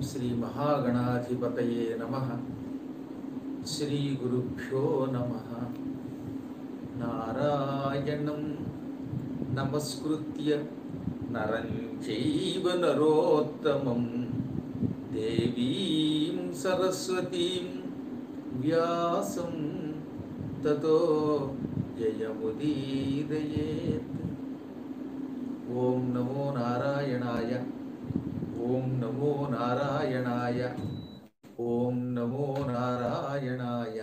శ్రీ మహాగణాధిపతయే నమ శ్రీ గురుభ్యో నమ నారాయణం నమస్కృత్య నరం చైవ నరోత్తమం దేవీం సరస్వతీం వ్యాసం తతో జయముదీరయేత్ ఓం నమో నారాయణాయ ఓం నమో నారాయణాయ ఓం నమో నారాయణాయ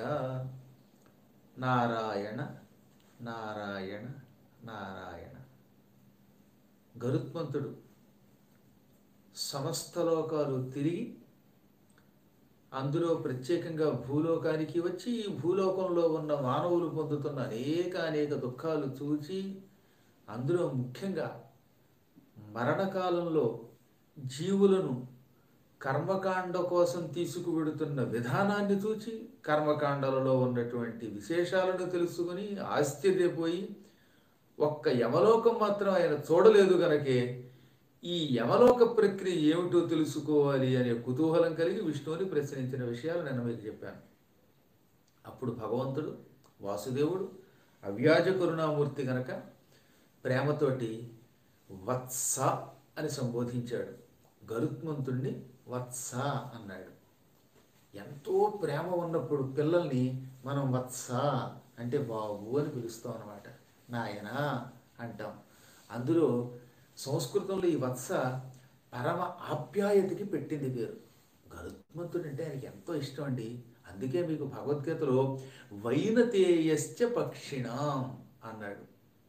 నారాయణ నారాయణ నారాయణ గరుత్మంతుడు సమస్త లోకాలు తిరిగి అందులో ప్రత్యేకంగా భూలోకానికి వచ్చి ఈ భూలోకంలో ఉన్న మానవులు పొందుతున్న అనేక అనేక దుఃఖాలు చూచి అందులో ముఖ్యంగా మరణకాలంలో జీవులను కర్మకాండ కోసం తీసుకువెడుతున్న విధానాన్ని చూచి కర్మకాండలలో ఉన్నటువంటి విశేషాలను తెలుసుకుని ఆశ్చర్యపోయి ఒక్క యమలోకం మాత్రం ఆయన చూడలేదు గనకే ఈ యమలోక ప్రక్రియ ఏమిటో తెలుసుకోవాలి అనే కుతూహలం కలిగి విష్ణువుని ప్రశ్నించిన విషయాలు నేను మీకు చెప్పాను అప్పుడు భగవంతుడు వాసుదేవుడు అవ్యాజ కరుణామూర్తి గనక ప్రేమతోటి వత్స అని సంబోధించాడు గరుత్మంతుణ్ణి వత్స అన్నాడు ఎంతో ప్రేమ ఉన్నప్పుడు పిల్లల్ని మనం వత్స అంటే బాబు అని పిలుస్తాం అనమాట నాయన అంటాం అందులో సంస్కృతంలో ఈ వత్స పరమ ఆప్యాయతకి పెట్టింది పేరు గరుత్మంతుడు అంటే ఆయనకి ఎంతో ఇష్టం అండి అందుకే మీకు భగవద్గీతలో వైనతేయశ్చ పక్షిణాం అన్నాడు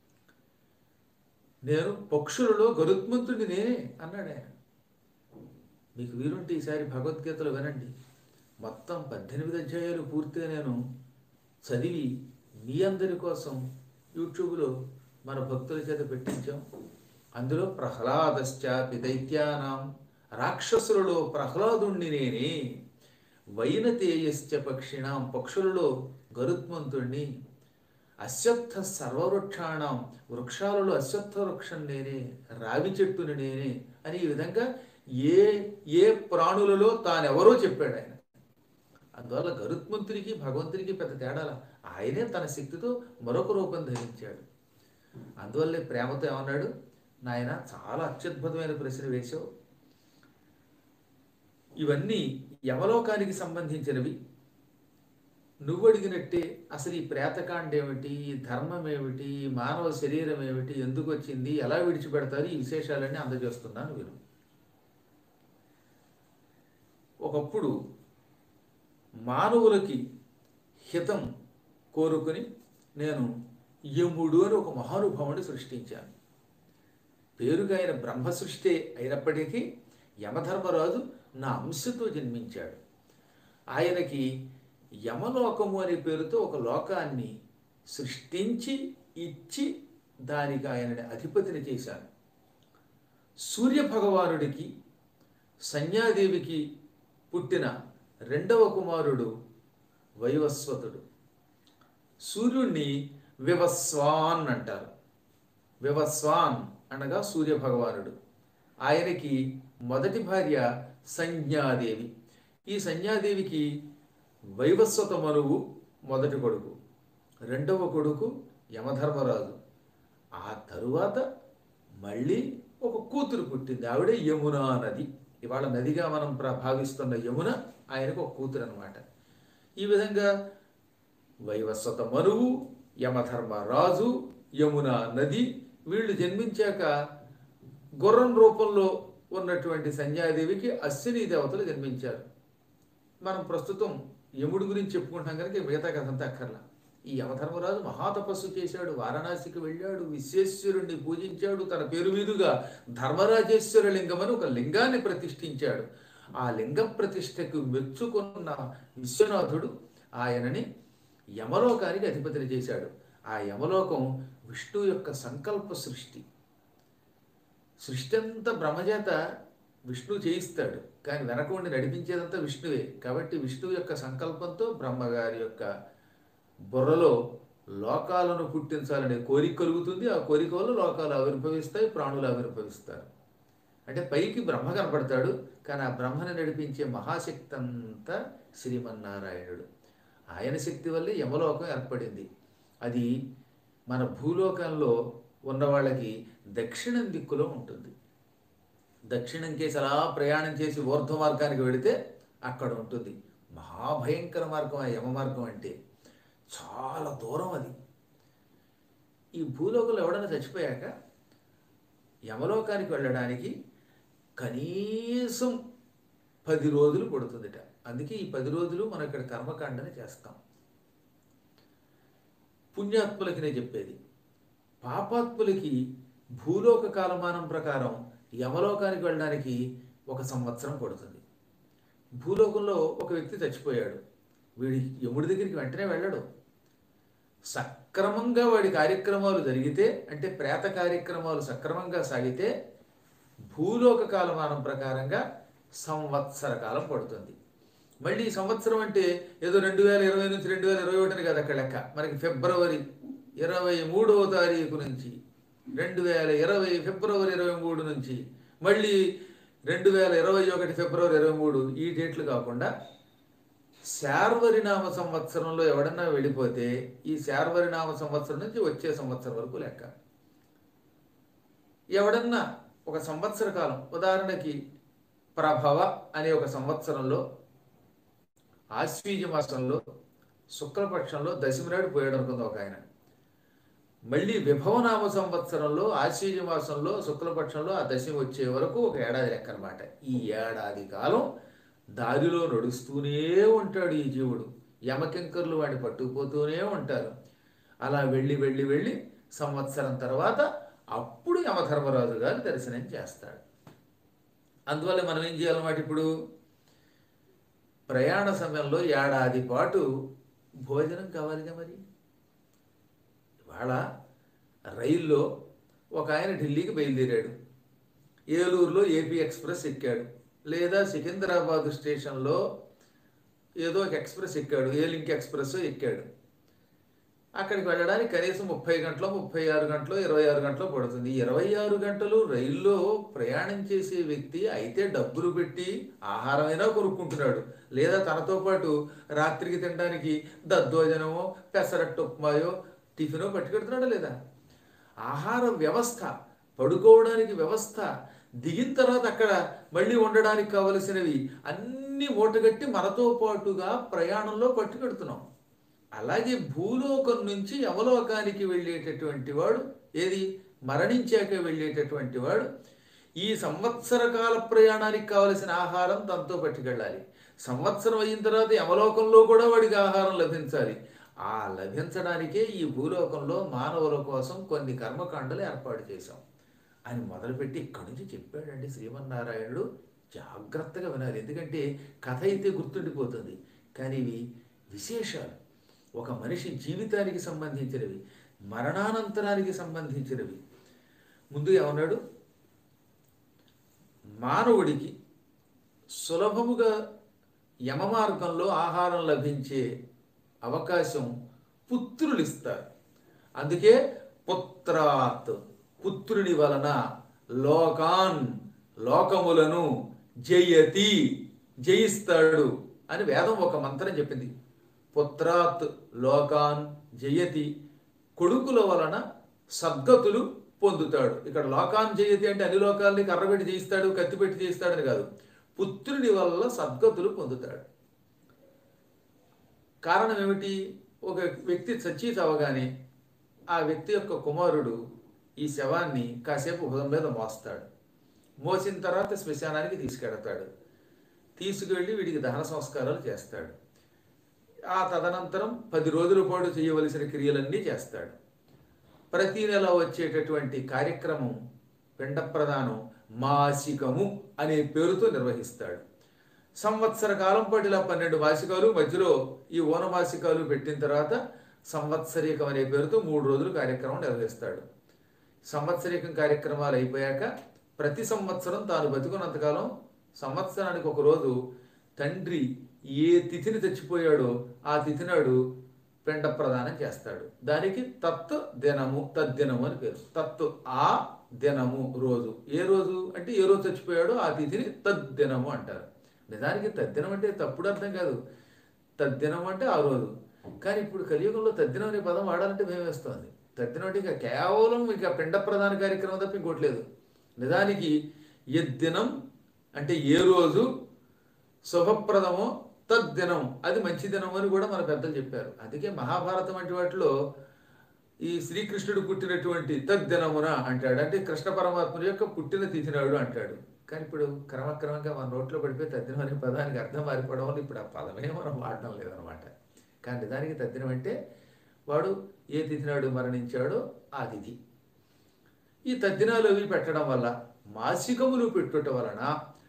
నేను పక్షులలో గరుత్మంతుడిని నేనే అన్నాడు ఆయన మీకు వీలుంటే ఈసారి భగవద్గీతలో వినండి మొత్తం పద్దెనిమిది అధ్యాయాలు పూర్తిగా నేను చదివి మీ అందరి కోసం యూట్యూబ్లో మన భక్తుల చేత పెట్టించాం అందులో ప్రహ్లాదశ్చాపి దైత్యానాం రాక్షసులలో ప్రహ్లాదుణ్ణి నేనే వైనతేయశ్చ పక్షిణాం పక్షులలో గరుత్మంతుణ్ణి అశ్వత్థ సర్వవృక్షాణం వృక్షాలలో అశ్వత్థ వృక్షం నేనే రావి చెట్టుని నేనే అని ఈ విధంగా ఏ ఏ ప్రాణులలో తానెవరో చెప్పాడు ఆయన అందువల్ల గరుత్మంతునికి భగవంతునికి పెద్ద తేడాల ఆయనే తన శక్తితో మరొక రూపం ధరించాడు అందువల్లే ప్రేమతో ఏమన్నాడు నాయన చాలా అత్యద్భుతమైన ప్రశ్న వేశావు ఇవన్నీ యమలోకానికి సంబంధించినవి నువ్వు అడిగినట్టే అసలు ఈ ప్రేతకాండ ఏమిటి ఈ ధర్మం ఏమిటి ఈ మానవ శరీరం ఏమిటి ఎందుకు వచ్చింది ఎలా విడిచిపెడతారు ఈ విశేషాలన్నీ అందజేస్తున్నాను విను ఒకప్పుడు మానవులకి హితం కోరుకుని నేను యముడు అని ఒక మహానుభావుని సృష్టించాను పేరుగా ఆయన బ్రహ్మ సృష్టి అయినప్పటికీ యమధర్మరాజు నా అంశతో జన్మించాడు ఆయనకి యమలోకము అనే పేరుతో ఒక లోకాన్ని సృష్టించి ఇచ్చి దానికి ఆయనని అధిపతిని చేశాను సూర్య భగవానుడికి సంధ్యాదేవికి పుట్టిన రెండవ కుమారుడు వైవస్వతుడు సూర్యుణ్ణి వివస్వాన్ అంటారు వివస్వాన్ అనగా సూర్య భగవానుడు ఆయనకి మొదటి భార్య సంజ్ఞాదేవి ఈ సంజ్ఞాదేవికి వైవస్వత మనువు మొదటి కొడుకు రెండవ కొడుకు యమధర్మరాజు ఆ తరువాత మళ్ళీ ఒక కూతురు పుట్టింది ఆవిడే యమునా నది ఇవాళ నదిగా మనం ప్ర- భావిస్తున్న యమున ఆయనకు ఒక కూతురు అనమాట ఈ విధంగా వైవస్వత మనువు యమధర్మరాజు యమున నది వీళ్ళు జన్మించాక గుర్రం రూపంలో ఉన్నటువంటి సంధ్యాదేవికి అశ్విని దేవతలు జన్మించారు మనం ప్రస్తుతం యముడి గురించి చెప్పుకుంటాం కనుక మిగతా కథ అంతా అక్కర్లా ఈ యమధర్మరాజు మహాతపస్సు చేశాడు వారణాసికి వెళ్ళాడు విశ్వేశ్వరుణ్ణి పూజించాడు తన పేరు మీదుగా ధర్మరాజేశ్వర లింగం అని ఒక లింగాన్ని ప్రతిష్ఠించాడు ఆ లింగ ప్రతిష్టకు మెచ్చుకున్న విశ్వనాథుడు ఆయనని యమలోకానికి అధిపతిని చేశాడు ఆ యమలోకం విష్ణు యొక్క సంకల్ప సృష్టి సృష్టి అంతా బ్రహ్మచేత విష్ణు చేయిస్తాడు కానీ వెనక ఉండి నడిపించేదంతా విష్ణువే కాబట్టి విష్ణువు యొక్క సంకల్పంతో బ్రహ్మగారి యొక్క బుర్రలో లోకాలను పుట్టించాలనే కోరిక కలుగుతుంది ఆ కోరిక వల్ల లోకాలు ఆవిర్భవిస్తాయి ప్రాణులు ఆవిర్భవిస్తారు అంటే పైకి బ్రహ్మ కనపడతాడు కానీ ఆ బ్రహ్మని నడిపించే మహాశక్తి అంతా శ్రీమన్నారాయణుడు ఆయన శక్తి వల్లే యమలోకం ఏర్పడింది అది మన భూలోకంలో ఉన్న వాళ్ళకి దక్షిణం దిక్కులో ఉంటుంది దక్షిణం కేసి అలా ప్రయాణం చేసి ఊర్ధ్వ మార్గానికి వెళితే అక్కడ ఉంటుంది మహాభయంకర మార్గం ఆ యమ మార్గం అంటే చాలా దూరం అది ఈ భూలోకంలో ఎవడైనా చచ్చిపోయాక యమలోకానికి వెళ్ళడానికి కనీసం పది రోజులు పడుతుందిట అందుకే ఈ పది రోజులు మనం ఇక్కడ కర్మకాండని చేస్తాం పుణ్యాత్ములకి నేను చెప్పేది పాపాత్ములకి భూలోక కాలమానం ప్రకారం యమలోకానికి వెళ్ళడానికి ఒక సంవత్సరం పడుతుంది భూలోకంలో ఒక వ్యక్తి చచ్చిపోయాడు వీడి యముడి దగ్గరికి వెంటనే వెళ్ళడు సక్రమంగా వాడి కార్యక్రమాలు జరిగితే అంటే ప్రేత కార్యక్రమాలు సక్రమంగా సాగితే భూలోక కాలమానం ప్రకారంగా సంవత్సర కాలం పడుతుంది మళ్ళీ ఈ సంవత్సరం అంటే ఏదో రెండు వేల ఇరవై నుంచి రెండు వేల ఇరవై ఒకటిని కదా అక్కడ లెక్క మనకి ఫిబ్రవరి ఇరవై మూడవ తారీఖు నుంచి రెండు వేల ఇరవై ఫిబ్రవరి ఇరవై మూడు నుంచి మళ్ళీ రెండు వేల ఇరవై ఒకటి ఫిబ్రవరి ఇరవై మూడు ఈ డేట్లు కాకుండా శార్వరినామ సంవత్సరంలో ఎవడన్నా వెళ్ళిపోతే ఈ శార్వరినామ సంవత్సరం నుంచి వచ్చే సంవత్సరం వరకు లెక్క ఎవడన్నా ఒక సంవత్సర కాలం ఉదాహరణకి ప్రభవ అనే ఒక సంవత్సరంలో ఆశ్వీజ మాసంలో శుక్లపక్షంలో దశమి నాడు పోయాడు అనుకుంది ఒక ఆయన మళ్ళీ విభవనామ సంవత్సరంలో ఆశ్వీజ మాసంలో శుక్లపక్షంలో ఆ దశమి వచ్చే వరకు ఒక ఏడాది లెక్క అనమాట ఈ ఏడాది కాలం దారిలో నడుస్తూనే ఉంటాడు ఈ జీవుడు యమకింకర్లు వాడిని పట్టుకుపోతూనే ఉంటారు అలా వెళ్ళి వెళ్ళి వెళ్ళి సంవత్సరం తర్వాత అప్పుడు యమధర్మరాజు గారు దర్శనం చేస్తాడు అందువల్ల మనం ఏం చేయాలన్నమాట ఇప్పుడు ప్రయాణ సమయంలో ఏడాది పాటు భోజనం కావాలిగా మరి ఇవాళ రైల్లో ఒక ఆయన ఢిల్లీకి బయలుదేరాడు ఏలూరులో ఏపీ ఎక్స్ప్రెస్ ఎక్కాడు లేదా సికింద్రాబాద్ స్టేషన్లో ఏదో ఒక ఎక్స్ప్రెస్ ఎక్కాడు ఏ లింక్ ఎక్స్ప్రెస్ ఎక్కాడు అక్కడికి వెళ్ళడానికి కనీసం ముప్పై గంటలు ముప్పై ఆరు గంటలు ఇరవై ఆరు గంటలు పడుతుంది ఇరవై ఆరు గంటలు రైల్లో ప్రయాణం చేసే వ్యక్తి అయితే డబ్బులు పెట్టి ఆహారమైనా కొనుక్కుంటున్నాడు లేదా తనతో పాటు రాత్రికి తినడానికి దద్దోజనమో పెసరట్టు ఉప్మాయో టిఫినో పట్టుకెడుతున్నాడా లేదా ఆహార వ్యవస్థ పడుకోవడానికి వ్యవస్థ దిగిన తర్వాత అక్కడ మళ్ళీ ఉండడానికి కావలసినవి అన్ని మూటగట్టి మనతో పాటుగా ప్రయాణంలో పట్టుకెడుతున్నాం అలాగే భూలోకం నుంచి యమలోకానికి వెళ్ళేటటువంటి వాడు ఏది మరణించాక వెళ్ళేటటువంటి వాడు ఈ సంవత్సర కాల ప్రయాణానికి కావలసిన ఆహారం తనతో పట్టుకెళ్ళాలి సంవత్సరం అయిన తర్వాత యమలోకంలో కూడా వాడికి ఆహారం లభించాలి ఆ లభించడానికే ఈ భూలోకంలో మానవుల కోసం కొన్ని కర్మకాండలు ఏర్పాటు చేశాం అని మొదలుపెట్టి ఇక్కడి నుంచి చెప్పాడండి శ్రీమన్నారాయణుడు జాగ్రత్తగా వినాలి ఎందుకంటే కథ అయితే గుర్తుండిపోతుంది కానీ ఇవి విశేషాలు ఒక మనిషి జీవితానికి సంబంధించినవి మరణానంతరానికి సంబంధించినవి ముందు ఏమన్నాడు మానవుడికి సులభముగా యమ మార్గంలో ఆహారం లభించే అవకాశం పుత్రులు ఇస్తారు అందుకే పుత్రాత్ పుత్రుని వలన లోకాన్ లోకములను జయతి జయిస్తాడు అని వేదం ఒక మంత్రం చెప్పింది పుత్రాత్ లోకాన్ జయతి కొడుకుల వలన సద్గతులు పొందుతాడు ఇక్కడ లోకాన్ జయతి అంటే అన్ని లోకాలని కర్రబెట్టి జయిస్తాడు కత్తిపెట్టి జయిస్తాడని కాదు పుత్రుని వల్ల సద్గతులు పొందుతాడు కారణం ఏమిటి ఒక వ్యక్తి చచ్చి చవగానే ఆ వ్యక్తి యొక్క కుమారుడు ఈ శవాన్ని కాసేపు హృదయం మీద మోస్తాడు మోసిన తర్వాత శ్మశానానికి తీసుకెడతాడు తీసుకువెళ్ళి వీడికి దహన సంస్కారాలు చేస్తాడు ఆ తదనంతరం పది రోజుల పాటు చేయవలసిన క్రియలన్నీ చేస్తాడు ప్రతి నెల వచ్చేటటువంటి కార్యక్రమం పిండ ప్రదానం మాసికము అనే పేరుతో నిర్వహిస్తాడు సంవత్సర కాలం పాటు ఇలా పన్నెండు మాసికాలు మధ్యలో ఈ ఓనమాసికాలు పెట్టిన తర్వాత సంవత్సరీకం అనే పేరుతో మూడు రోజులు కార్యక్రమం నిర్వహిస్తాడు సంవత్సరీకం కార్యక్రమాలు అయిపోయాక ప్రతి సంవత్సరం తాను బతుకున్నంతకాలం సంవత్సరానికి ఒక రోజు తండ్రి ఏ తిథిని తెచ్చిపోయాడో ఆ తిథి నాడు పిండ ప్రదానం చేస్తాడు దానికి తత్ దినము తద్దినము అని పేరు తత్ ఆ దినము రోజు ఏ రోజు అంటే ఏ రోజు చచ్చిపోయాడో ఆ తిథిని తద్దినము అంటారు నిజానికి తద్దినం అంటే తప్పుడు అర్థం కాదు తద్దినం అంటే ఆ రోజు కానీ ఇప్పుడు కలియుగంలో తద్దినం అనే పదం వాడాలంటే భయం వేస్తోంది తద్దినం అంటే ఇక కేవలం ఇక పిండ ప్రధాన కార్యక్రమం తప్ప ఇంకోట్లేదు నిజానికి ఎద్దినం అంటే ఏ రోజు శుభప్రదమో తద్దినం అది మంచి దినం అని కూడా మన పెద్దలు చెప్పారు అందుకే మహాభారతం వంటి వాటిలో ఈ శ్రీకృష్ణుడు పుట్టినటువంటి తద్దినమున అంటాడు అంటే కృష్ణ పరమాత్ముడి యొక్క పుట్టిన తిథినాడు అంటాడు కానీ ఇప్పుడు క్రమక్రమంగా మన నోట్లో పడిపోయి తద్దినం అనే పదానికి అర్థం మారిపోవడం వల్ల ఇప్పుడు ఆ పదమే మనం వాడడం లేదనమాట కానీ దానికి తద్దినం అంటే వాడు ఏ తిథినాడు మరణించాడో ఆ తిథి ఈ తద్దినాలు అవి పెట్టడం వల్ల మాసికములు పెట్టుట వలన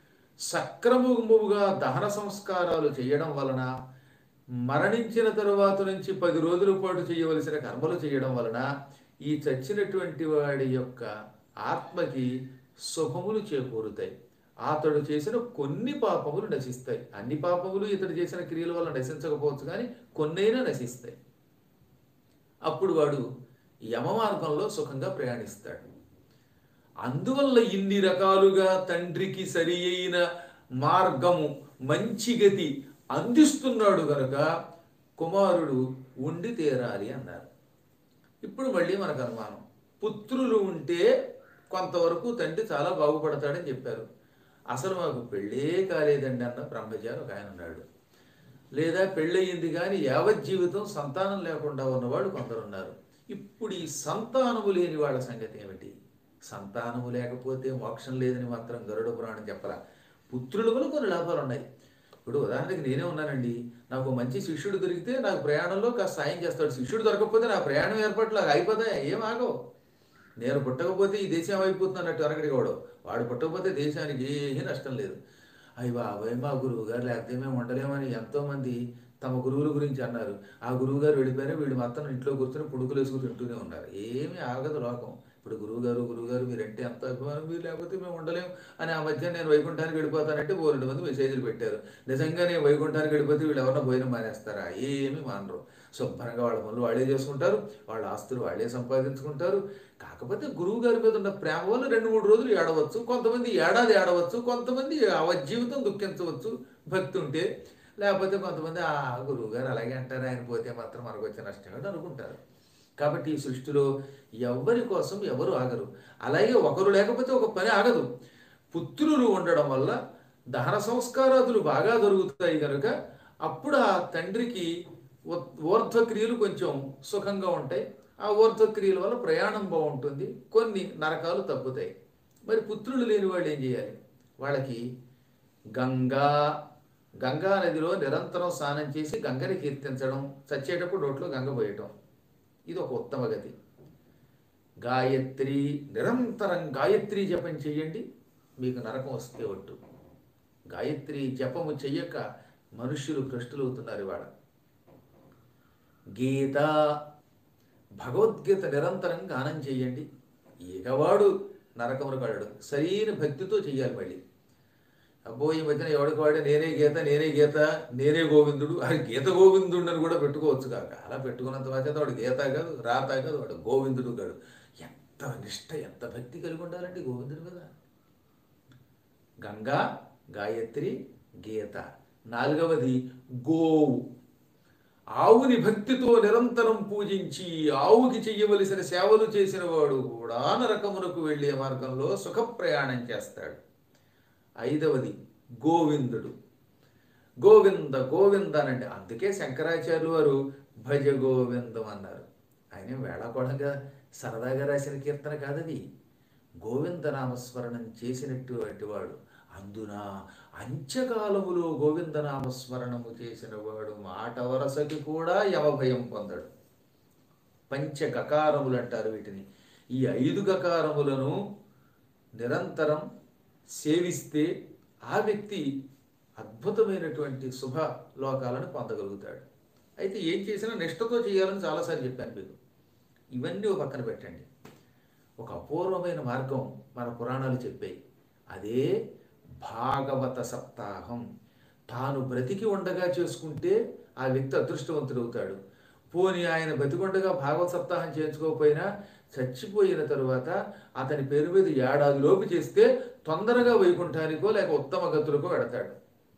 సక్రమముగా దహన సంస్కారాలు చేయడం వలన మరణించిన తరువాత నుంచి పది రోజుల పాటు చేయవలసిన కర్మలు చేయడం వలన ఈ చచ్చినటువంటి వాడి యొక్క ఆత్మకి శుభములు చేకూరుతాయి అతడు చేసిన కొన్ని పాపములు నశిస్తాయి అన్ని పాపములు ఇతడు చేసిన క్రియల వల్ల నశించకపోవచ్చు కానీ కొన్నైనా నశిస్తాయి అప్పుడు వాడు యమ మార్గంలో సుఖంగా ప్రయాణిస్తాడు అందువల్ల ఇన్ని రకాలుగా తండ్రికి సరి అయిన మార్గము మంచి గతి అందిస్తున్నాడు గనుక కుమారుడు ఉండి తీరాలి అన్నారు ఇప్పుడు మళ్ళీ మనకు అనుమానం పుత్రులు ఉంటే కొంతవరకు తండ్రి చాలా బాగుపడతాడని చెప్పారు అసలు మాకు పెళ్ళే కాలేదండి అన్న బ్రహ్మచారి ఒక ఆయన ఉన్నాడు లేదా పెళ్ళయింది కానీ యావజ్జీవితం సంతానం లేకుండా ఉన్నవాళ్ళు కొందరు ఉన్నారు ఇప్పుడు ఈ సంతానము లేని వాళ్ళ సంగతి ఏమిటి సంతానము లేకపోతే మోక్షం లేదని మాత్రం గరుడ పురాణం చెప్పరా పుత్రుల వల్ల కొన్ని లాభాలు ఉన్నాయి ఇప్పుడు ఉదాహరణకి నేనే ఉన్నానండి నాకు మంచి శిష్యుడు దొరికితే నాకు ప్రయాణంలో కాస్త సాయం చేస్తాడు శిష్యుడు దొరకకపోతే నా ప్రయాణం ఏర్పాట్లు అయిపోతాయి ఏం ఆగవు నేను పుట్టకపోతే ఈ దేశం ఏమైపోతుంది అన్నట్టు వెనకడికి వాడు వాడు పుట్టకపోతే దేశానికి ఏమీ నష్టం లేదు అయ్యి బాబాయ్ మా గురువు గారు లేకపోతే మేము ఉండలేమని ఎంతోమంది తమ గురువుల గురించి అన్నారు ఆ గురువు గారు వెళ్ళిపోయినా వీళ్ళు మొత్తం ఇంట్లో కూర్చొని పుడుకులు వేసుకు తింటూనే ఉన్నారు ఏమీ ఆగదు లోకం ఇప్పుడు గురువు గారు గురువు గారు మీరంటే ఎంత అభిమానం మీరు లేకపోతే మేము ఉండలేము అని ఆ మధ్య నేను వైకుంఠానికి వెళ్ళిపోతానంటే ఓ రెండు మంది మెసేజ్లు పెట్టారు నిజంగా నేను వైకుంఠానికి వెళ్ళిపోతే వీళ్ళు ఎవరన్నా భోజనం మానేస్తారా ఏమీ మానరు శుభ్రంగా వాళ్ళ పనులు వాళ్ళే చేసుకుంటారు వాళ్ళ ఆస్తులు వాళ్ళే సంపాదించుకుంటారు కాకపోతే గురువు గారి మీద ఉన్న ప్రేమ వల్ల రెండు మూడు రోజులు ఏడవచ్చు కొంతమంది ఏడాది ఏడవచ్చు కొంతమంది జీవితం దుఃఖించవచ్చు భక్తి ఉంటే లేకపోతే కొంతమంది ఆ గురువు గారు అలాగే అంటారు ఆయన పోతే మాత్రం మనకు వచ్చే నష్టం ఏంటో అనుకుంటారు కాబట్టి ఈ సృష్టిలో ఎవరి కోసం ఎవరు ఆగరు అలాగే ఒకరు లేకపోతే ఒక పని ఆగదు పుత్రులు ఉండడం వల్ల దహన సంస్కారాదులు బాగా జరుగుతాయి కనుక అప్పుడు ఆ తండ్రికి ఉ- ఊర్ధ్వక్రియలు కొంచెం సుఖంగా ఉంటాయి ఆ ఊర్ధ్వక్రియల వల్ల ప్రయాణం బాగుంటుంది కొన్ని నరకాలు తగ్గుతాయి మరి పుత్రులు లేని వాళ్ళు ఏం చేయాలి వాళ్ళకి గంగా గంగా నదిలో నిరంతరం స్నానం చేసి గంగని కీర్తించడం చచ్చేటప్పుడు నోట్లో గంగ పోయటం ఇది ఒక ఉత్తమ గతి గాయత్రి నిరంతరం గాయత్రి జపం చేయండి మీకు నరకం వస్తే ఒట్టు గాయత్రి జపము చెయ్యక మనుష్యులు భ్రష్టులవుతున్నారు ఇవాళ గీత భగవద్గీత నిరంతరం గానం చేయండి ఈగవాడు నరకమును కడడు సరైన భక్తితో చెయ్యాలి మళ్ళీ అబ్బో ఈ మధ్యన ఎవడికి వాడే నేనే గీత నేనే గీత నేనే గోవిందుడు అది గీత గోవిందుడు అని కూడా పెట్టుకోవచ్చు కాక అలా పెట్టుకున్నంత మాత్రం వాడు గీత కాదు రాత కాదు వాడు గోవిందుడు కాడు ఎంత నిష్ట ఎంత భక్తి కలిగి ఉండాలండి గోవిందుడు మీద గంగా గాయత్రి గీత నాలుగవది గోవు ఆవుని భక్తితో నిరంతరం పూజించి ఆవుకి చెయ్యవలసిన సేవలు చేసిన వాడు కూడా నరకమునకు వెళ్ళే మార్గంలో సుఖ ప్రయాణం చేస్తాడు ఐదవది గోవిందుడు గోవింద గోవింద అనండి అందుకే శంకరాచార్యులు వారు భజ గోవిందం అన్నారు ఆయన వేళాకోళంగా సరదాగా రాసిన కీర్తన కాదది గోవింద నామస్మరణం చేసినటువంటి వాడు అందున అంత్యకాలములో గోవింద నామస్మరణము చేసిన వాడు మాట వరసకి కూడా యమభయం పొందడు పంచ గకారములు అంటారు వీటిని ఈ ఐదు గకారములను నిరంతరం సేవిస్తే ఆ వ్యక్తి అద్భుతమైనటువంటి శుభ లోకాలను పొందగలుగుతాడు అయితే ఏం చేసినా నిష్ఠతో చేయాలని చాలాసార్లు చెప్పాను మీకు ఇవన్నీ ఒక పక్కన పెట్టండి ఒక అపూర్వమైన మార్గం మన పురాణాలు చెప్పాయి అదే భాగవత సప్తాహం తాను బ్రతికి ఉండగా చేసుకుంటే ఆ వ్యక్తి అదృష్టవంతుడవుతాడు పోని ఆయన బతికొండగా భాగవత సప్తాహం చేయించుకోకపోయినా చచ్చిపోయిన తరువాత అతని పేరు మీద ఏడాది లోపు చేస్తే తొందరగా వైకుంఠానికో లేక ఉత్తమ గతులకో వెడతాడు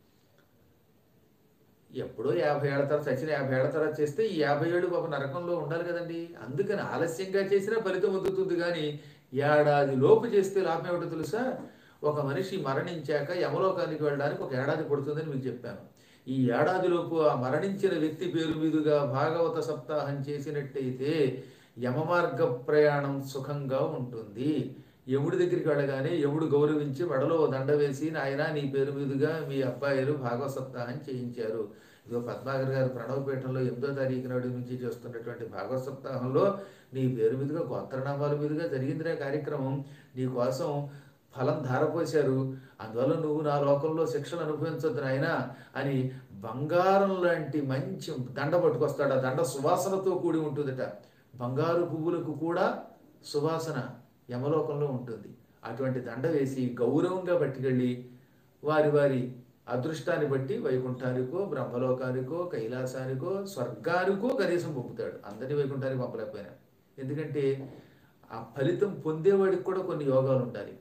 ఎప్పుడో యాభై ఏళ్ల తర్వాత చచ్చిన యాభై ఏళ్ల తర్వాత చేస్తే ఈ యాభై ఏళ్ళు పాప నరకంలో ఉండాలి కదండి అందుకని ఆలస్యంగా చేసినా ఫలితం అందుతుంది కానీ ఏడాది లోపు చేస్తే లాభం ఏమిటో తెలుసా ఒక మనిషి మరణించాక యమలోకానికి వెళ్ళడానికి ఒక ఏడాది పడుతుందని మీకు చెప్పాను ఈ ఏడాదిలోపు ఆ మరణించిన వ్యక్తి పేరు మీదుగా భాగవత సప్తాహం చేసినట్టయితే యమమార్గ ప్రయాణం సుఖంగా ఉంటుంది యముడి దగ్గరికి వెళ్ళగానే యముడు గౌరవించి మెడలో ఓ దండ వేసి నాయన నీ పేరు మీదుగా మీ అబ్బాయిలు భాగవత సప్తాహం చేయించారు ఇదిగో పద్మాగర్ గారు ప్రణవపీఠంలో ఎనిమిదో తారీఖు నాడు నుంచి చేస్తున్నటువంటి భాగవత సప్తాహంలో నీ పేరు మీదుగా గోత్రనామాల మీదుగా జరిగిందిరే కార్యక్రమం నీ కోసం ఫలం ధారపోశారు అందువల్ల నువ్వు నా లోకంలో శిక్షలు అనుభవించొద్దు నాయన అని బంగారం లాంటి మంచి దండ పట్టుకొస్తాడు ఆ దండ సువాసనతో కూడి ఉంటుందట బంగారు పువ్వులకు కూడా సువాసన యమలోకంలో ఉంటుంది అటువంటి దండ వేసి గౌరవంగా పట్టుకెళ్ళి వారి వారి అదృష్టాన్ని బట్టి వైకుంఠానికో బ్రహ్మలోకానికో కైలాసానికో స్వర్గానికో కనీసం పంపుతాడు అందరినీ వైకుంఠానికి పంపలేకపోయినా ఎందుకంటే ఆ ఫలితం పొందేవాడికి కూడా కొన్ని యోగాలు ఉండాలి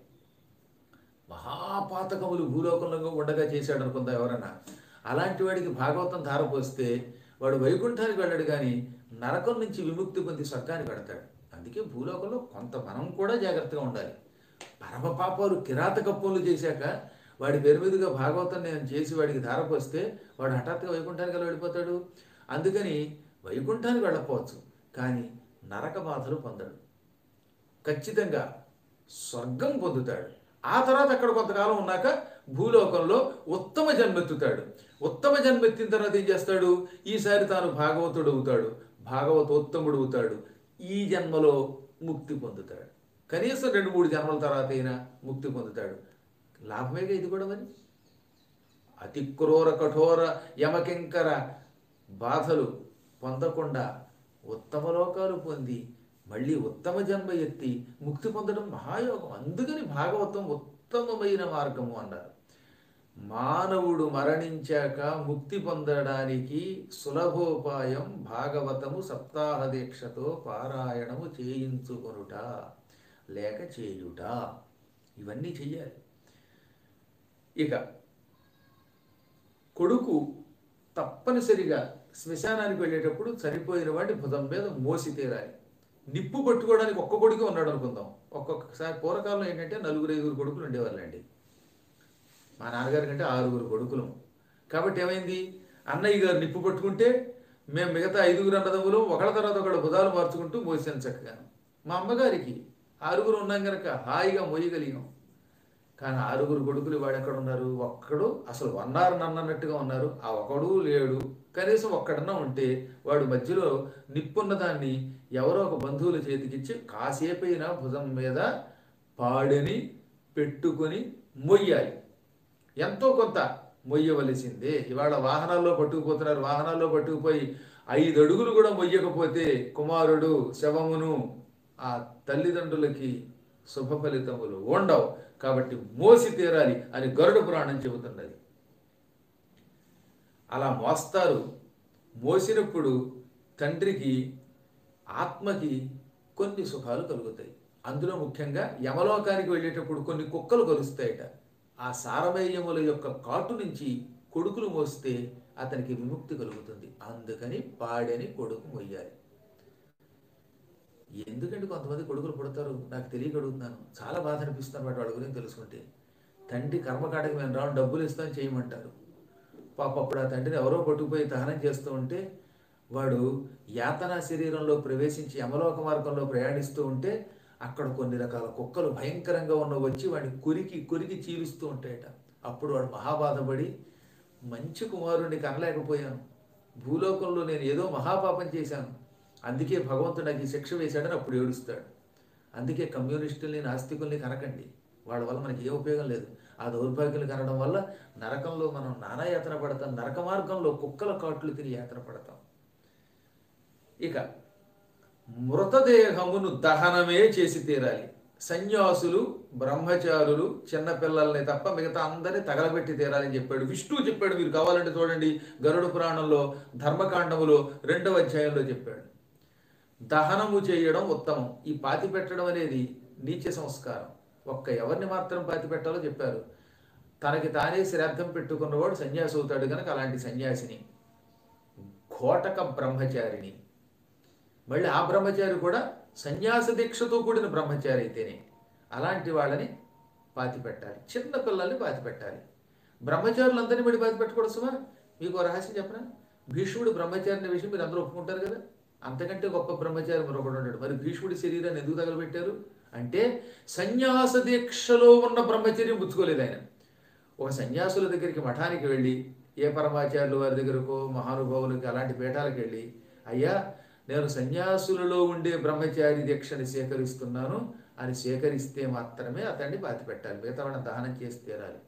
మహాపాతకములు భూలోకంలో ఉండగా చేశాడు అనుకుందా ఎవరన్నా అలాంటి వాడికి భాగవతం ధారపోస్తే వాడు వైకుంఠానికి వెళ్ళాడు కానీ నరకం నుంచి విముక్తి పొంది స్వర్గానికి వెడతాడు అందుకే భూలోకంలో కొంత మనం కూడా జాగ్రత్తగా ఉండాలి పరమ పాపాలు కిరాతక పనులు చేశాక వాడి పేరు మీదుగా భాగవతం నేను చేసి వాడికి ధారపోస్తే వాడు హఠాత్తుగా వైకుంఠానికి ఎలా వెళ్ళిపోతాడు అందుకని వైకుంఠానికి వెళ్ళకపోవచ్చు కానీ నరక బాధలు పొందడు ఖచ్చితంగా స్వర్గం పొందుతాడు ఆ తర్వాత అక్కడ కొంతకాలం ఉన్నాక భూలోకంలో ఉత్తమ జన్మెత్తుతాడు ఉత్తమ జన్మెత్తిన తర్వాత ఏం చేస్తాడు ఈసారి తాను భాగవతుడు అవుతాడు భాగవతోత్తముడు అవుతాడు ఈ జన్మలో ముక్తి పొందుతాడు కనీసం రెండు మూడు జన్మల తర్వాత అయినా ముక్తి పొందుతాడు లాభమేగా ఇది కూడా మరి అతి క్రూర కఠోర యమకింకర బాధలు పొందకుండా ఉత్తమ లోకాలు పొంది మళ్ళీ ఉత్తమ జన్మ ఎత్తి ముక్తి పొందడం మహాయోగం అందుకని భాగవతం ఉత్తమమైన మార్గము అన్నారు మానవుడు మరణించాక ముక్తి పొందడానికి సులభోపాయం భాగవతము సప్తాహ దీక్షతో పారాయణము చేయించుకొనుట లేక చేయుట ఇవన్నీ చెయ్యాలి ఇక కొడుకు తప్పనిసరిగా శ్మశానానికి వెళ్ళేటప్పుడు చనిపోయిన వాడి భుజం మీద మోసి తీరాలి నిప్పు పట్టుకోవడానికి ఒక్క కొడుకు ఉన్నాడు అనుకుందాం ఒక్కొక్కసారి పూర్వకాలంలో ఏంటంటే నలుగురు ఐదుగురు కొడుకులు ఉండేవాళ్ళండి మా నాన్నగారి కంటే ఆరుగురు కొడుకులు కాబట్టి ఏమైంది అన్నయ్య గారు నిప్పు పట్టుకుంటే మేము మిగతా ఐదుగురు అన్నదమ్ములు ఒకళ్ళ తర్వాత ఒకళ్ళ భుజాలు మార్చుకుంటూ మోసాను చక్కగా మా అమ్మగారికి ఆరుగురు ఉన్నాం కనుక హాయిగా మోయగలిగాం కానీ ఆరుగురు కొడుకులు వాడు ఎక్కడ ఉన్నారు ఒక్కడు అసలు వన్నారు నన్నట్టుగా ఉన్నారు ఆ ఒకడు లేడు కనీసం ఒక్కడన్నా ఉంటే వాడు మధ్యలో నిప్పున్న దాన్ని ఎవరో ఒక బంధువుల చేతికిచ్చి కాసేపైనా భుజం మీద పాడని పెట్టుకొని మొయ్యాలి ఎంతో కొంత మొయ్యవలసిందే ఇవాళ వాహనాల్లో పట్టుకుపోతున్నారు వాహనాల్లో పట్టుకుపోయి ఐదు అడుగులు కూడా మొయ్యకపోతే కుమారుడు శవమును ఆ తల్లిదండ్రులకి శుభ ఫలితములు ఉండవు కాబట్టి మోసి తీరాలి అని గరుడ పురాణం చెబుతున్నది అలా మోస్తారు మోసినప్పుడు తండ్రికి ఆత్మకి కొన్ని సుఖాలు కలుగుతాయి అందులో ముఖ్యంగా యమలోకానికి వెళ్ళేటప్పుడు కొన్ని కుక్కలు కలుస్తాయట ఆ సారమేయముల యొక్క కాటు నుంచి కొడుకులు మోస్తే అతనికి విముక్తి కలుగుతుంది అందుకని పాడని కొడుకు మొయ్యాలి ఎందుకంటే కొంతమంది కొడుకులు పుడతారు నాకు తెలియక అడుగుతున్నాను చాలా బాధ అనిపిస్తాను వాటి వాళ్ళ గురించి తెలుసుకుంటే తండ్రి కర్మకాడకి మేము రావడం డబ్బులు ఇస్తాం చేయమంటారు పాప అప్పుడు ఆ తండ్రిని ఎవరో పట్టుకుపోయి దహనం చేస్తూ ఉంటే వాడు యాతనా శరీరంలో ప్రవేశించి యమలోక మార్గంలో ప్రయాణిస్తూ ఉంటే అక్కడ కొన్ని రకాల కుక్కలు భయంకరంగా ఉన్న వచ్చి వాడిని కొరికి కొరికి చీలుస్తూ ఉంటాయట అప్పుడు వాడు మహాబాధపడి మంచి కుమారుడిని కనలేకపోయాను భూలోకంలో నేను ఏదో మహాపాపం చేశాను అందుకే భగవంతుడు నాకు ఈ శిక్ష వేశాడని అప్పుడు ఏడుస్తాడు అందుకే కమ్యూనిస్టుల్ని నాస్తికుల్ని కనకండి వాళ్ళ వల్ల మనకి ఏ ఉపయోగం లేదు ఆ దౌర్భాగ్యులు కనడం వల్ల నరకంలో మనం నానా యాతన పడతాం నరక మార్గంలో కుక్కల కాట్లు తిని యాతన పడతాం ఇక మృతదేహమును దహనమే చేసి తీరాలి సన్యాసులు బ్రహ్మచారులు చిన్నపిల్లల్ని తప్ప మిగతా అందరినీ తగలబెట్టి తీరాలని చెప్పాడు విష్ణువు చెప్పాడు మీరు కావాలంటే చూడండి గరుడ పురాణంలో ధర్మకాండములో రెండవ అధ్యాయంలో చెప్పాడు దహనము చేయడం ఉత్తమం ఈ పాతి పెట్టడం అనేది నీచ సంస్కారం ఒక్క ఎవరిని మాత్రం పాతి పెట్టాలో చెప్పారు తనకి తానే శ్రాద్ధం పెట్టుకున్నవాడు సన్యాసి అవుతాడు కనుక అలాంటి సన్యాసిని ఘోటక బ్రహ్మచారిని మళ్ళీ ఆ బ్రహ్మచారి కూడా సన్యాస దీక్షతో కూడిన బ్రహ్మచారి అయితేనే అలాంటి వాళ్ళని పాతి పెట్టాలి చిన్న పిల్లల్ని పాతి పెట్టాలి బ్రహ్మచారులందరినీ బడి పాతి పెట్టకూడదు సుమా మీకు ఓ రహస్యం చెప్పనా భీష్ముడు బ్రహ్మచారి అనే విషయం మీరు అందరూ ఒప్పుకుంటారు కదా అంతకంటే గొప్ప బ్రహ్మచారి మరొకడు ఉన్నాడు మరి భీష్ముడి శరీరాన్ని ఎందుకు తగలబెట్టారు అంటే సన్యాస దీక్షలో ఉన్న బ్రహ్మచర్యం పుచ్చుకోలేదు ఆయన ఒక సన్యాసుల దగ్గరికి మఠానికి వెళ్ళి ఏ పరమాచార్యులు వారి దగ్గరకో మహానుభావులకి అలాంటి పీఠాలకు వెళ్ళి అయ్యా నేను సన్యాసులలో ఉండే బ్రహ్మచారి దీక్షని సేకరిస్తున్నాను అని సేకరిస్తే మాత్రమే అతన్ని పాతి పెట్టాలి మిగతా వాళ్ళని దహనం చేసి తీరాలి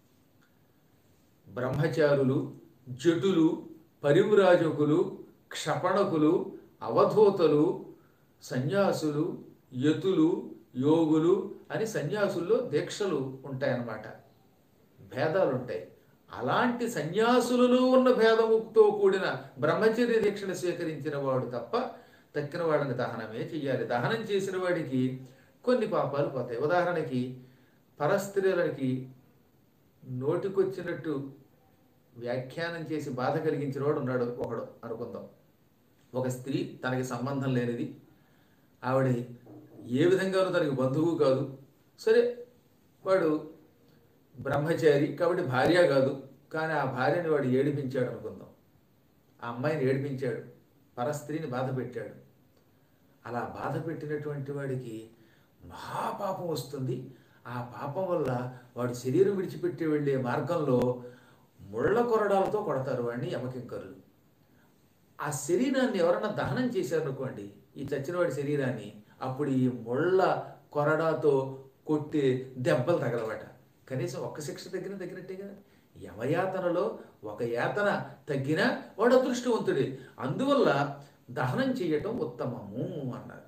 బ్రహ్మచారులు జటులు పరివ్రాజకులు క్షపణకులు అవధూతలు సన్యాసులు యతులు యోగులు అని సన్యాసుల్లో దీక్షలు ఉంటాయన్నమాట భేదాలు ఉంటాయి అలాంటి సన్యాసులలో ఉన్న భేదముతో కూడిన బ్రహ్మచర్య దీక్షను స్వీకరించిన వాడు తప్ప తక్కిన వాడిని దహనమే చెయ్యాలి దహనం చేసిన వాడికి కొన్ని పాపాలు పోతాయి ఉదాహరణకి పరస్త్రీలకి నోటికొచ్చినట్టు వ్యాఖ్యానం చేసి బాధ కలిగించిన వాడు ఉన్నాడు ఒకడు అనుకుందాం ఒక స్త్రీ తనకి సంబంధం లేనిది ఆవిడ ఏ విధంగానూ తనకి బంధువు కాదు సరే వాడు బ్రహ్మచారి కాబట్టి భార్య కాదు కానీ ఆ భార్యని వాడు ఏడిపించాడు అనుకుందాం ఆ అమ్మాయిని ఏడిపించాడు పరస్త్రీని బాధ పెట్టాడు అలా బాధ పెట్టినటువంటి వాడికి మహాపాపం వస్తుంది ఆ పాపం వల్ల వాడు శరీరం విడిచిపెట్టి వెళ్ళే మార్గంలో ముళ్ళ కొరడాలతో కొడతారు వాడిని యమకింకరులు ఆ శరీరాన్ని ఎవరన్నా దహనం చేశారనుకోండి ఈ చచ్చినవాడి శరీరాన్ని అప్పుడు ఈ ముళ్ళ కొరడాతో కొట్టే దెబ్బలు తగలబట కనీసం ఒక్క శిక్ష తగ్గిన తగ్గినట్టే కదా యమయాతనలో ఒక యాతన తగ్గినా వాడు అదృష్టవంతుడే అందువల్ల దహనం చేయటం ఉత్తమము అన్నారు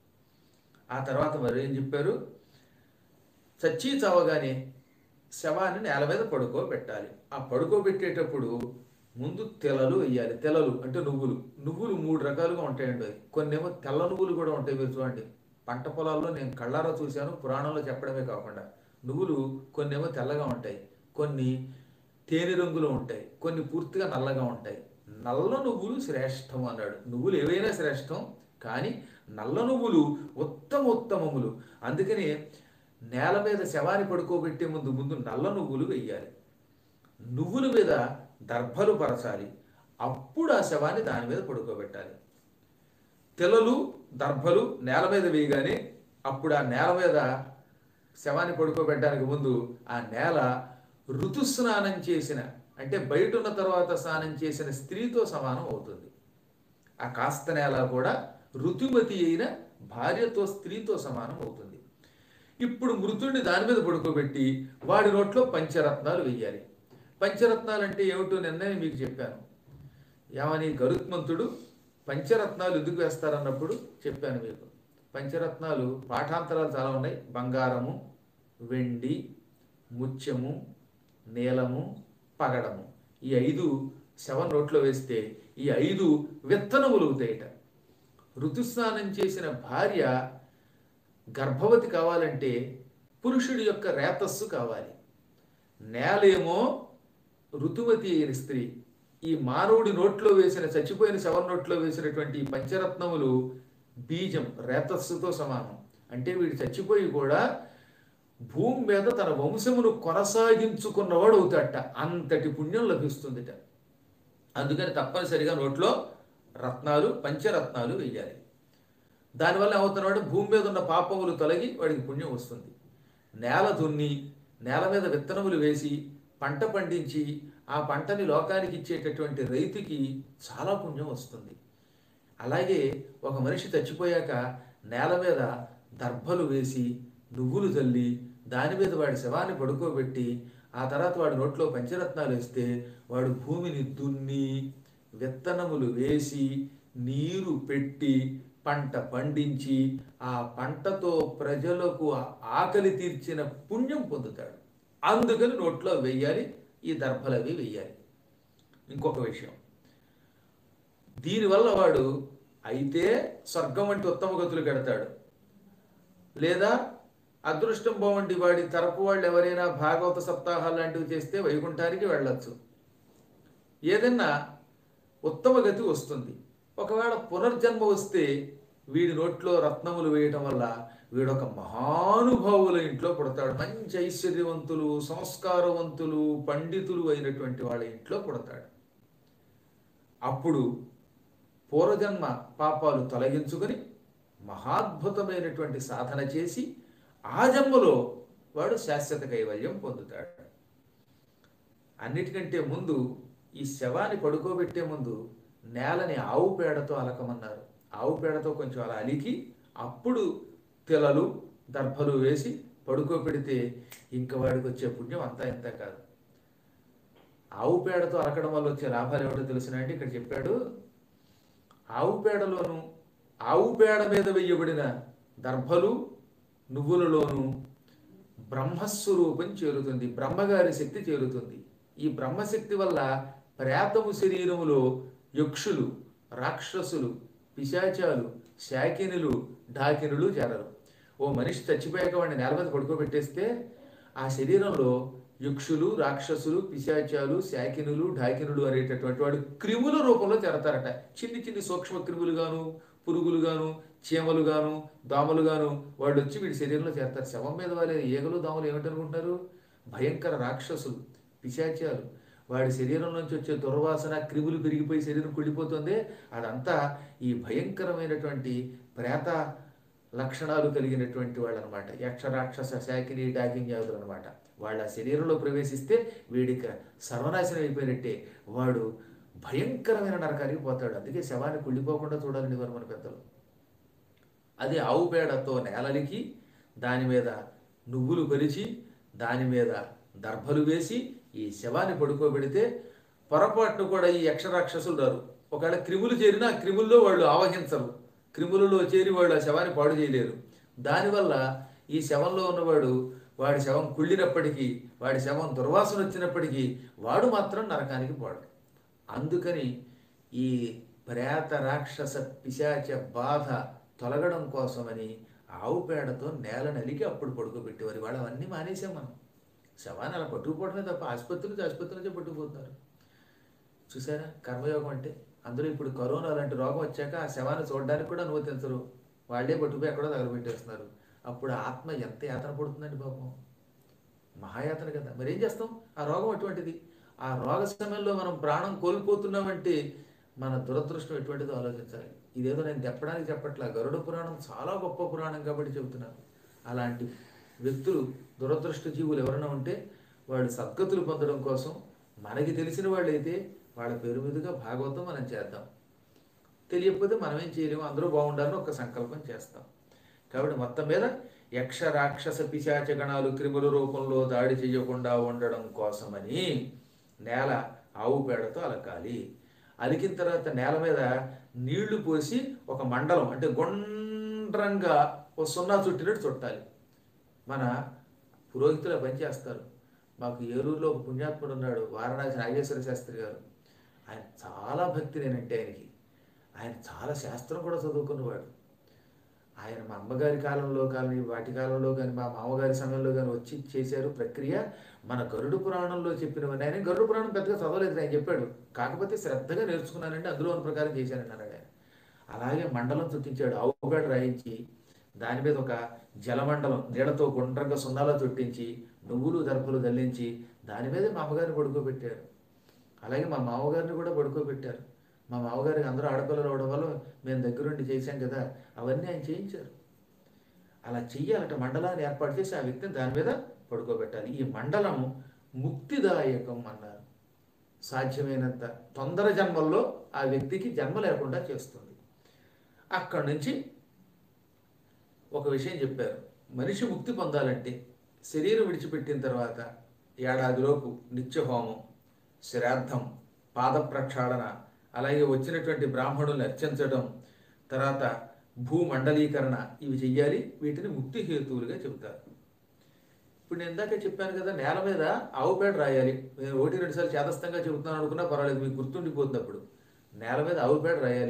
ఆ తర్వాత మరి ఏం చెప్పారు చచ్చి చావగానే శవాన్ని నేల మీద పడుకోబెట్టాలి ఆ పడుకోబెట్టేటప్పుడు ముందు తెలలు వేయాలి తెలలు అంటే నువ్వులు నువ్వులు మూడు రకాలుగా ఉంటాయండి అది కొన్నేమో తెల్ల నువ్వులు కూడా ఉంటాయి మీరు చూడండి పంట పొలాల్లో నేను కళ్ళారా చూశాను పురాణంలో చెప్పడమే కాకుండా నువ్వులు కొన్నేమో తెల్లగా ఉంటాయి కొన్ని తేనె రంగులో ఉంటాయి కొన్ని పూర్తిగా నల్లగా ఉంటాయి నల్ల నువ్వులు శ్రేష్టం అన్నాడు నువ్వులు ఏవైనా శ్రేష్టం కానీ నల్ల నువ్వులు ఉత్తమ ఉత్తమములు అందుకని నేల మీద శవాన్ని పడుకోబెట్టే ముందు ముందు నల్ల నువ్వులు వెయ్యాలి నువ్వుల మీద దర్భలు పరచాలి అప్పుడు ఆ శవాన్ని దాని మీద పడుకోబెట్టాలి తెలలు దర్భలు నేల మీద వేయగానే అప్పుడు ఆ నేల మీద శవాన్ని పడుకోబెట్టడానికి ముందు ఆ నేల ఋతుస్నానం చేసిన అంటే బయట ఉన్న తర్వాత స్నానం చేసిన స్త్రీతో సమానం అవుతుంది ఆ కాస్త నేల కూడా ఋతుమతి అయిన భార్యతో స్త్రీతో సమానం అవుతుంది ఇప్పుడు మృతుడిని దాని మీద పడుకోబెట్టి వాడి నోట్లో పంచరత్నాలు వెయ్యాలి పంచరత్నాలు అంటే ఏమిటో నిన్ననే మీకు చెప్పాను ఏమని గరుత్మంతుడు పంచరత్నాలు ఎందుకు వేస్తారన్నప్పుడు చెప్పాను మీకు పంచరత్నాలు పాఠాంతరాలు చాలా ఉన్నాయి బంగారము వెండి ముత్యము నీలము పగడము ఈ ఐదు శవం నోట్లో వేస్తే ఈ ఐదు విత్తనములు అవుతాయిట ఋతుస్నానం చేసిన భార్య గర్భవతి కావాలంటే పురుషుడి యొక్క రేతస్సు కావాలి నేలేమో ఋతువతి అయిన స్త్రీ ఈ మానవుడి నోట్లో వేసిన చచ్చిపోయిన శవం నోట్లో వేసినటువంటి ఈ పంచరత్నములు బీజం రేతస్సుతో సమానం అంటే వీడు చచ్చిపోయి కూడా భూమి మీద తన వంశమును కొనసాగించుకున్నవాడు అవుతాడట అంతటి పుణ్యం లభిస్తుందిట అందుకని తప్పనిసరిగా నోట్లో రత్నాలు పంచరత్నాలు వేయాలి దానివల్ల ఏమవుతున్నాడు భూమి మీద ఉన్న పాపములు తొలగి వాడికి పుణ్యం వస్తుంది నేల దున్ని నేల మీద విత్తనములు వేసి పంట పండించి ఆ పంటని లోకానికి ఇచ్చేటటువంటి రైతుకి చాలా పుణ్యం వస్తుంది అలాగే ఒక మనిషి చచ్చిపోయాక నేల మీద దర్భలు వేసి నువ్వులు చల్లి దాని మీద వాడి శవాన్ని పడుకోబెట్టి ఆ తర్వాత వాడి నోట్లో పంచరత్నాలు వేస్తే వాడు భూమిని దున్ని విత్తనములు వేసి నీరు పెట్టి పంట పండించి ఆ పంటతో ప్రజలకు ఆకలి తీర్చిన పుణ్యం పొందుతాడు అందుకని నోట్లో వెయ్యాలి ఈ దర్భలవి వెయ్యాలి ఇంకొక విషయం దీనివల్ల వాడు అయితే స్వర్గం వంటి ఉత్తమ గతులు కడతాడు లేదా అదృష్టం బాగుండి వాడి తరపు వాళ్ళు ఎవరైనా భాగవత సప్తాహాలు లాంటివి చేస్తే వైకుంఠానికి వెళ్ళొచ్చు ఏదన్నా ఉత్తమ గతి వస్తుంది ఒకవేళ పునర్జన్మ వస్తే వీడి నోట్లో రత్నములు వేయటం వల్ల వీడొక మహానుభావుల ఇంట్లో పుడతాడు మంచి ఐశ్వర్యవంతులు సంస్కారవంతులు పండితులు అయినటువంటి వాళ్ళ ఇంట్లో పుడతాడు అప్పుడు పూర్వజన్మ పాపాలు తొలగించుకొని మహాద్భుతమైనటువంటి సాధన చేసి ఆ జన్మలో వాడు శాశ్వత కైవల్యం పొందుతాడు అన్నిటికంటే ముందు ఈ శవాన్ని పడుకోబెట్టే ముందు నేలని ఆవు పేడతో అలకమన్నారు ఆవు పేడతో కొంచెం అలా అలికి అప్పుడు తెలలు దర్భలు వేసి పడుకోబెడితే ఇంక వాడికి వచ్చే పుణ్యం అంతా ఇంత కాదు ఆవు పేడతో అలకడం వల్ల వచ్చే లాభాలు ఏమిటో తెలిసినండి ఇక్కడ చెప్పాడు ఆవు పేడలోను ఆవు పేడ మీద వెయ్యబడిన దర్భలు నువ్వులలోను బ్రహ్మస్వరూపం చేరుతుంది బ్రహ్మగారి శక్తి చేరుతుంది ఈ బ్రహ్మశక్తి వల్ల ప్రేతము శరీరములో యక్షులు రాక్షసులు పిశాచాలు శాకినులు ఢాకినులు చేరరు ఓ మనిషి చచ్చిపోయాక వాడిని నేల మీద పడుకోబెట్టేస్తే ఆ శరీరంలో యక్షులు రాక్షసులు పిశాచాలు శాకినులు ఢాకినులు అనేటటువంటి వాడు క్రిముల రూపంలో చేరతారట చిన్ని చిన్ని సూక్ష్మ క్రిములు గాను పురుగులు గాను చీమలు గాను దోమలు గాను వాళ్ళు వచ్చి వీడి శరీరంలో చేరతారు శవం మీద వాళ్ళే ఈగలు దోమలు ఏమిటనుకుంటున్నారు భయంకర రాక్షసులు పిశాచాలు వాడి శరీరం నుంచి వచ్చే దుర్వాసన క్రిములు పెరిగిపోయి శరీరం కుళ్ళిపోతుంది అదంతా ఈ భయంకరమైనటువంటి ప్రేత లక్షణాలు కలిగినటువంటి వాళ్ళు అనమాట యక్ష రాక్షస శాకిని డాకిన్యాదులు అనమాట వాళ్ళ శరీరంలో ప్రవేశిస్తే వీడికి సర్వనాశనం అయిపోయినట్టే వాడు భయంకరమైన నరకానికి పోతాడు అందుకే శవాన్ని కుళ్ళిపోకుండా చూడాలని వారు మన పెద్దలు అది ఆవు పేడతో నేలలికి దాని మీద నువ్వులు పరిచి దాని మీద దర్భలు వేసి ఈ శవాన్ని పడుకోబెడితే పొరపాటును కూడా ఈ యక్షరాక్షసులు రారు ఒకవేళ క్రిములు చేరినా ఆ క్రిముల్లో వాళ్ళు ఆవహించరు క్రిములలో చేరి వాళ్ళు ఆ శవాన్ని పాడు చేయలేరు దానివల్ల ఈ శవంలో ఉన్నవాడు వాడి శవం కుళ్ళినప్పటికీ వాడి శవం దుర్వాసన వచ్చినప్పటికీ వాడు మాత్రం నరకానికి పోడు అందుకని ఈ ప్రేత రాక్షస పిశాచ బాధ తొలగడం కోసమని ఆవు పేడతో నేల నలికి అప్పుడు పడుకోబెట్టేవారు వాళ్ళు అవన్నీ మానేసాం మనం శవాన్ని అలా పట్టుకుపోవడమే తప్ప ఆసుపత్రికి ఆసుపత్రి నుంచే పట్టుకుపోతున్నారు చూసారా కర్మయోగం అంటే అందులో ఇప్పుడు కరోనా లాంటి రోగం వచ్చాక ఆ శవాన్ని చూడడానికి కూడా అనుమతించరు వాళ్ళే పట్టుకుపోయి ఎక్కడో తగలబెట్టేస్తున్నారు అప్పుడు ఆత్మ ఎంత యాతన పడుతుందండి పాపం మహాయాతన కదా మరి ఏం చేస్తాం ఆ రోగం అటువంటిది ఆ రోగ సమయంలో మనం ప్రాణం కోల్పోతున్నామంటే మన దురదృష్టం ఎటువంటిదో ఆలోచించాలి ఇదేదో నేను చెప్పడానికి చెప్పట్లా గరుడ పురాణం చాలా గొప్ప పురాణం కాబట్టి చెబుతున్నాను అలాంటి వ్యక్తులు దురదృష్ట జీవులు ఎవరైనా ఉంటే వాళ్ళు సద్గతులు పొందడం కోసం మనకి తెలిసిన వాళ్ళైతే వాళ్ళ పేరు మీదుగా భాగవతం మనం చేద్దాం తెలియకపోతే మనం ఏం చేయలేము అందరూ బాగుండాలని ఒక సంకల్పం చేస్తాం కాబట్టి మొత్తం మీద యక్ష రాక్షస పిశాచ గణాలు క్రిముల రూపంలో దాడి చేయకుండా ఉండడం కోసమని నేల ఆవు పేడతో అలకాలి అలికిన తర్వాత నేల మీద నీళ్లు పోసి ఒక మండలం అంటే గుండ్రంగా ఓ సున్నా చుట్టినట్టు చుట్టాలి మన పురోహితులు పనిచేస్తారు మాకు ఏలూరులో ఒక పుణ్యాత్ముడు ఉన్నాడు వారణాసి నాగేశ్వర శాస్త్రి గారు ఆయన చాలా భక్తి నేనంటే ఆయనకి ఆయన చాలా శాస్త్రం కూడా చదువుకున్నవాడు ఆయన మా అమ్మగారి కాలంలో కానీ వాటి కాలంలో కానీ మా మామగారి సమయంలో కానీ వచ్చి చేశారు ప్రక్రియ మన గరుడు పురాణంలో చెప్పినవన్నీ ఆయన గరుడు పురాణం పెద్దగా చదవలేదు ఆయన చెప్పాడు కాకపోతే శ్రద్ధగా నేర్చుకున్నానండి అందులో ఉన్న ప్రకారం చేశానండి అన్నాడు ఆయన అలాగే మండలం చుట్టించాడు ఆవుగాడు రాయించి దాని మీద ఒక జలమండలం నీడతో గుండ్రంగా సున్నాలో చుట్టించి నువ్వులు దర్భలు దల్లించి దాని మీద మా అమ్మగారిని పడుకోబెట్టారు అలాగే మా మామగారిని కూడా పడుకోబెట్టారు మా మామగారికి అందరూ ఆడపిల్లలు అవడం వల్ల మేము దగ్గరుండి చేశాం కదా అవన్నీ ఆయన చేయించారు అలా చెయ్యాలట మండలాన్ని ఏర్పాటు చేసి ఆ వ్యక్తిని దాని మీద పడుకోబెట్టాలి ఈ మండలం ముక్తిదాయకం అన్నారు సాధ్యమైనంత తొందర జన్మల్లో ఆ వ్యక్తికి జన్మ లేకుండా చేస్తుంది అక్కడి నుంచి ఒక విషయం చెప్పారు మనిషి ముక్తి పొందాలంటే శరీరం విడిచిపెట్టిన తర్వాత ఏడాదిలోపు నిత్యహోమం శ్రాద్ధం పాద ప్రక్షాళన అలాగే వచ్చినటువంటి బ్రాహ్మణుల్ని అర్చించడం తర్వాత భూమండలీకరణ ఇవి చెయ్యాలి వీటిని ముక్తి హేతువులుగా చెబుతారు ఇప్పుడు నేను ఇందాక చెప్పాను కదా నేల మీద ఆవు పేడ రాయాలి నేను ఒకటి రెండు సార్లు చేతస్థంగా చెబుతున్నాను అనుకున్నా పర్వాలేదు మీకు గుర్తుండిపోతుంది అప్పుడు నేల మీద ఆవు పేడ రాయాలి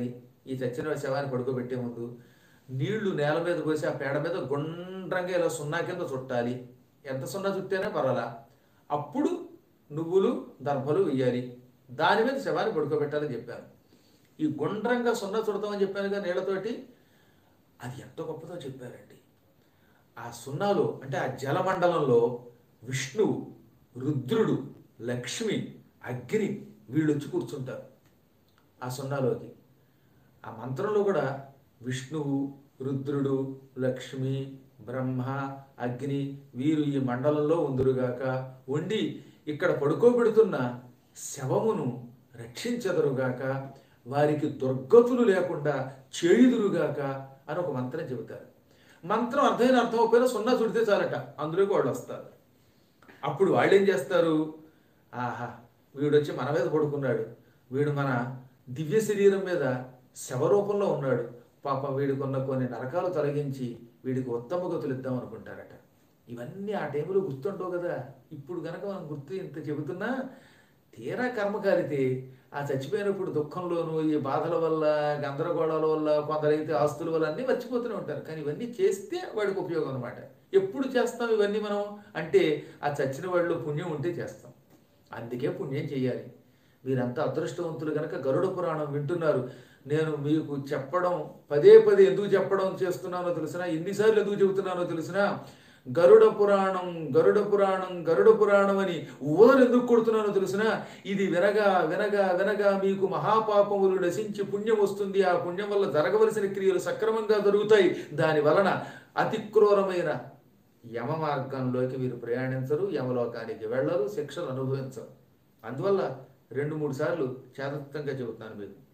ఈ చచ్చిన శవాన్ని పడుకోబెట్టే ముందు నీళ్లు నేల మీద పోసి ఆ పేడ మీద గుండ్రంగా ఇలా సున్నా కింద చుట్టాలి ఎంత సున్నా చుట్టేనే పర్వాలా అప్పుడు నువ్వులు దర్భలు వేయాలి దాని మీద శవాన్ని పడుకోబెట్టాలని చెప్పాను ఈ గుండ్రంగా సున్నా చుడతామని చెప్పానుగా నీళ్ళతోటి అది ఎంత గొప్పదో చెప్పారండి ఆ సున్నాలో అంటే ఆ జలమండలంలో విష్ణువు రుద్రుడు లక్ష్మి అగ్ని వీళ్ళు వచ్చి కూర్చుంటారు ఆ సున్నాలోకి ఆ మంత్రంలో కూడా విష్ణువు రుద్రుడు లక్ష్మి బ్రహ్మ అగ్ని వీరు ఈ మండలంలో ఉందురుగాక ఉండి ఇక్కడ పడుకోబెడుతున్న శవమును రక్షించదరుగాక వారికి దుర్గతులు లేకుండా చేయుదురుగాక అని ఒక మంత్రం చెబుతారు మంత్రం అర్థమైన అర్థం అయిపోయినా సున్నా చుడితే చాలట అందులోకి వాళ్ళు వస్తారు అప్పుడు వాళ్ళు ఏం చేస్తారు ఆహా వీడు వచ్చి మన మీద పడుకున్నాడు వీడు మన దివ్య శరీరం మీద శవరూపంలో ఉన్నాడు పాప వీడికి ఉన్న కొన్ని నరకాలు తొలగించి వీడికి ఉత్తమ గతులు ఇద్దాం అనుకుంటారట ఇవన్నీ ఆ టైంలో గుర్తుండవు కదా ఇప్పుడు గనక మనం గుర్తు ఇంత చెబుతున్నా తీరా కర్మ కాలితే ఆ చచ్చిపోయినప్పుడు దుఃఖంలోనూ ఈ బాధల వల్ల గందరగోళాల వల్ల కొందరైతే ఆస్తుల వల్ల అన్నీ మర్చిపోతూనే ఉంటారు కానీ ఇవన్నీ చేస్తే వాడికి ఉపయోగం అనమాట ఎప్పుడు చేస్తాం ఇవన్నీ మనం అంటే ఆ చచ్చిన వాళ్ళు పుణ్యం ఉంటే చేస్తాం అందుకే పుణ్యం చేయాలి మీరంతా అదృష్టవంతులు కనుక గరుడ పురాణం వింటున్నారు నేను మీకు చెప్పడం పదే పదే ఎందుకు చెప్పడం చేస్తున్నానో తెలిసినా ఎన్నిసార్లు ఎందుకు చెబుతున్నానో తెలిసినా గరుడ పురాణం గరుడ పురాణం గరుడ పురాణం అని ఊదలు ఎందుకు కొడుతున్నానో తెలిసినా ఇది వినగా వినగా వినగా మీకు మహాపాపములు నశించి పుణ్యం వస్తుంది ఆ పుణ్యం వల్ల జరగవలసిన క్రియలు సక్రమంగా జరుగుతాయి దాని వలన అతి క్రూరమైన యమ మార్గంలోకి మీరు ప్రయాణించరు యమలోకానికి వెళ్ళరు శిక్షలు అనుభవించరు అందువల్ల రెండు మూడు సార్లు చేతత్వంగా చెబుతున్నాను మీకు